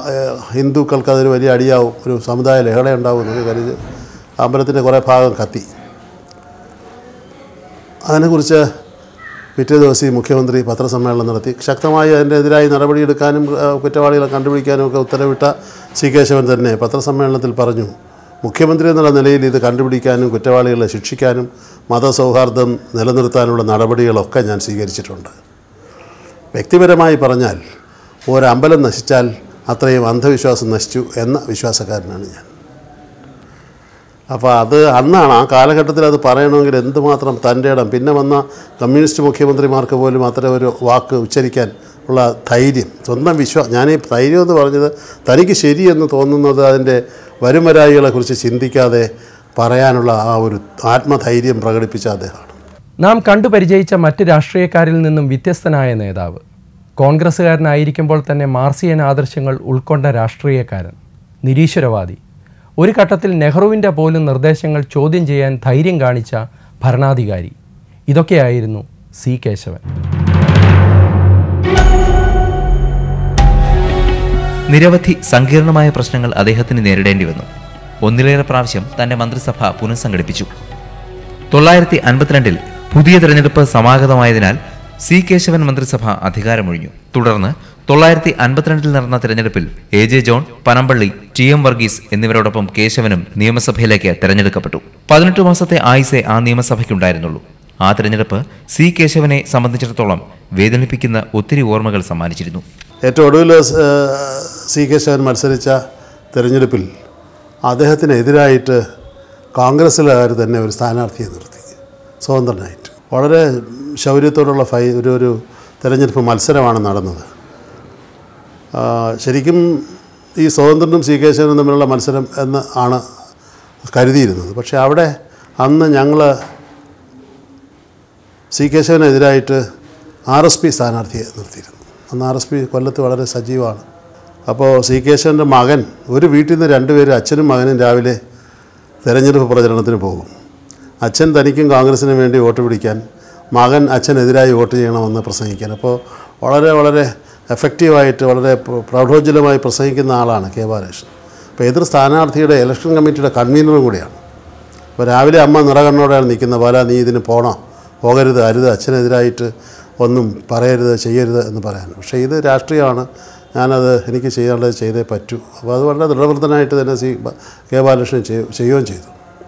ഏഹ്, ഹിന്ദുക്കൾക്ക് അതൊരു വലിയ അടിയാവും ഒരു സമുദായ ലഹള ഉണ്ടാവും എന്നൊക്കെ കരുതി അമ്പലത്തിൻ്റെ കുറേ ഭാഗം കത്തി അതിനെക്കുറിച്ച് പിറ്റേ ദിവസം ഈ മുഖ്യമന്ത്രി പത്രസമ്മേളനം നടത്തി ശക്തമായി അതിനെതിരായി നടപടിയെടുക്കാനും ആ, കുറ്റവാളികളെ കണ്ടുപിടിക്കാനും ഒക്കെ ഉത്തരവിട്ട സി കേശവൻ തന്നെ പത്രസമ്മേളനത്തിൽ പറഞ്ഞു മുഖ്യമന്ത്രി എന്നുള്ള നിലയിൽ ഇത് കണ്ടുപിടിക്കാനും കുറ്റവാളികളെ ശിക്ഷിക്കാനും മതസൗഹാർദ്ദം നിലനിർത്താനുള്ള നടപടികളൊക്കെ ഞാൻ സ്വീകരിച്ചിട്ടുണ്ട് വ്യക്തിപരമായി പറഞ്ഞാൽ ഒരമ്പലം നശിച്ചാൽ അത്രയും അന്ധവിശ്വാസം നശിച്ചു എന്ന വിശ്വാസക്കാരനാണ് ഞാൻ അപ്പോൾ അത് അന്നാണ് ആ കാലഘട്ടത്തിൽ അത് പറയണമെങ്കിൽ എന്തുമാത്രം തൻ്റെ ഇടം പിന്നെ വന്ന കമ്മ്യൂണിസ്റ്റ് മുഖ്യമന്ത്രിമാർക്ക് പോലും അത്തരം ഒരു വാക്ക് ഉച്ചരിക്കാൻ ഉള്ള ധൈര്യം സ്വന്തം വിശ്വാസം ഞാൻ ഈ ധൈര്യം എന്ന് പറഞ്ഞത് തനിക്ക് ശരിയെന്ന് തോന്നുന്നത് അതിൻ്റെ വരുമരായികളെക്കുറിച്ച് ചിന്തിക്കാതെ പറയാനുള്ള ആ ഒരു ആത്മധൈര്യം പ്രകടിപ്പിച്ച അദ്ദേഹമാണ് നാം കണ്ടു പരിചയിച്ച മറ്റ് രാഷ്ട്രീയക്കാരിൽ നിന്നും വ്യത്യസ്തനായ നേതാവ് കോൺഗ്രസ്സുകാരനായിരിക്കുമ്പോൾ തന്നെ മാർസിയൻ ആദർശങ്ങൾ ഉൾക്കൊണ്ട രാഷ്ട്രീയക്കാരൻ നിരീശ്വരവാദി ഒരു ഘട്ടത്തിൽ നെഹ്റുവിൻ്റെ പോലും നിർദ്ദേശങ്ങൾ ചോദ്യം ചെയ്യാൻ ധൈര്യം കാണിച്ച ഭരണാധികാരി ഇതൊക്കെയായിരുന്നു സി കേശവൻ നിരവധി സങ്കീർണമായ പ്രശ്നങ്ങൾ അദ്ദേഹത്തിന് നേരിടേണ്ടി വന്നു ഒന്നിലേറെ പ്രാവശ്യം തന്റെ മന്ത്രിസഭ പുനഃസംഘടിപ്പിച്ചു തൊള്ളായിരത്തി അൻപത്തിരണ്ടിൽ പുതിയ തെരഞ്ഞെടുപ്പ് സമാഗതമായതിനാൽ സി കേശവൻ മന്ത്രിസഭ അധികാരമൊഴിഞ്ഞു തുടർന്ന് തൊള്ളായിരത്തി അൻപത്തിരണ്ടിൽ നടന്ന തെരഞ്ഞെടുപ്പിൽ A J John Panampilly T M Varghese എന്നിവരോടൊപ്പം കേശവനും നിയമസഭയിലേക്ക് തെരഞ്ഞെടുക്കപ്പെട്ടു പതിനെട്ട് മാസത്തെ ആയുസേ ആ നിയമസഭയ്ക്കുണ്ടായിരുന്നുള്ളൂ ആ തെരഞ്ഞെടുപ്പ് സി കേശവനെ സംബന്ധിച്ചിടത്തോളം വേദനിപ്പിക്കുന്ന ഒത്തിരി ഓർമ്മകൾ സമ്മാനിച്ചിരുന്നു ഏറ്റവും ഒടുവിൽ ഏഹ്, സി കേശവൻ മത്സരിച്ച തിരഞ്ഞെടുപ്പിൽ അദ്ദേഹത്തിനെതിരായിട്ട് കോൺഗ്രസ്സിലുകാർ തന്നെ ഒരു സ്ഥാനാർത്ഥിയെ നിർത്തി സ്വതന്ത്രനായിട്ട് വളരെ ശൗര്യത്തോടുള്ള ഫൈ ഒരു ഒരു തിരഞ്ഞെടുപ്പ് മത്സരമാണ് നടന്നത് ആ, ശരിക്കും ഈ സ്വതന്ത്രനും സി കേശവനും തമ്മിലുള്ള മത്സരം എന്ന് ആണ് കരുതിയിരുന്നത് പക്ഷേ അവിടെ അന്ന് ഞങ്ങൾ സി കേശവനെതിരായിട്ട് ആർ എസ് പി സ്ഥാനാർത്ഥിയെ നിർത്തിയിരുന്നു അന്ന് ആർ എസ് പി കൊല്ലത്ത് വളരെ സജീവമാണ് അപ്പോൾ സി കേശവൻ്റെ മകൻ ഒരു വീട്ടിൽ നിന്ന് രണ്ടുപേരും അച്ഛനും മകനും രാവിലെ തെരഞ്ഞെടുപ്പ് പ്രചരണത്തിന് പോകും അച്ഛൻ തനിക്കും കോൺഗ്രസിനും വേണ്ടി വോട്ട് പിടിക്കാൻ മകൻ അച്ഛനെതിരായി വോട്ട് ചെയ്യണമെന്ന് പ്രസംഗിക്കാൻ അപ്പോൾ വളരെ വളരെ എഫക്റ്റീവായിട്ട് വളരെ പ്ര- പ്രൗഢോജ്വലമായി പ്രസംഗിക്കുന്ന ആളാണ് കെ ബാലകൃഷ്ണൻ അപ്പോൾ എതിർ സ്ഥാനാർത്ഥിയുടെ ഇലക്ഷൻ കമ്മിറ്റിയുടെ കൺവീനറും കൂടിയാണ് അപ്പോൾ രാവിലെ അമ്മ നിറകണ്ണോടെയാണ് നിൽക്കുന്നത് ബാല നീ ഇതിന് പോണോ പോകരുത് അരുത് അച്ഛനെതിരായിട്ട് ഒന്നും പറയരുത് ചെയ്യരുത് എന്ന് പറയാൻ പക്ഷേ ഇത് രാഷ്ട്രീയമാണ് ഞാനത് എനിക്ക് ചെയ്യാനുള്ളത് ചെയ്തേ പറ്റൂ അപ്പോൾ അത് വളരെ ദൃഢവൃത്തനായിട്ട് തന്നെ സി ബ- കെ ബാലകൃഷ്ണൻ ചെയ്യ- ചെയ്യുകയും ചെയ്തു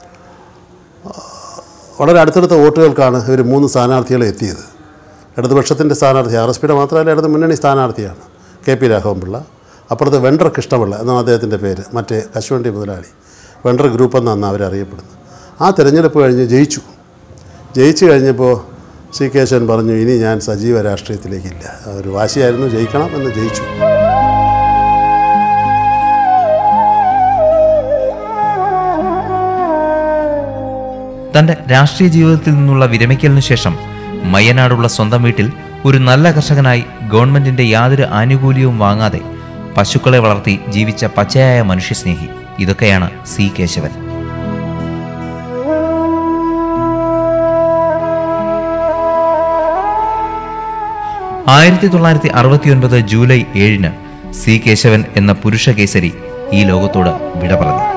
വളരെ അടുത്തടുത്ത വോട്ടുകൾക്കാണ് ഇവർ മൂന്ന് സ്ഥാനാർത്ഥികളെ എത്തിയത് ഇടതുപക്ഷത്തിൻ്റെ സ്ഥാനാർത്ഥി ആർ എസ് പിയുടെ മാത്രമല്ല ഇടത് മുന്നണി സ്ഥാനാർത്ഥിയാണ് കെ പി രാഘവൻപിള്ള അപ്പുറത്ത് വെണ്ടർ കൃഷ്ണപിള്ള എന്നാണ് അദ്ദേഹത്തിൻ്റെ പേര് മറ്റേ കശുവണ്ടി മുതലാളി വെണ്ടർ ഗ്രൂപ്പ് എന്നാണ് അവരറിയപ്പെടുന്നത് ആ തിരഞ്ഞെടുപ്പ് കഴിഞ്ഞ് ജയിച്ചു ജയിച്ചു കഴിഞ്ഞപ്പോൾ സി കേശവൻ പറഞ്ഞു ഇനി ഞാൻ സജീവ രാഷ്ട്രീയത്തിലേക്കില്ല ഒരു വാശിയായിരുന്നു ജയിക്കണം എന്ന് ജയിച്ചു തന്റെ രാഷ്ട്രീയ ജീവിതത്തിൽ നിന്നുള്ള വിരമിക്കലിനു ശേഷം മയ്യനാടുള്ള സ്വന്തം വീട്ടിൽ ഒരു നല്ല കർഷകനായി ഗവൺമെന്റിന്റെ യാതൊരു ആനുകൂല്യവും വാങ്ങാതെ പശുക്കളെ വളർത്തി ജീവിച്ച പച്ചയായ മനുഷ്യസ്നേഹി ഇതൊക്കെയാണ് സി കേശവൻ ആയിരത്തി തൊള്ളായിരത്തി അറുപത്തിയൊൻപത് ജൂലൈ ഏഴിന് സി കേശവൻ എന്ന പുരുഷ കേസരി ഈ ലോകത്തോട് വിട പറഞ്ഞു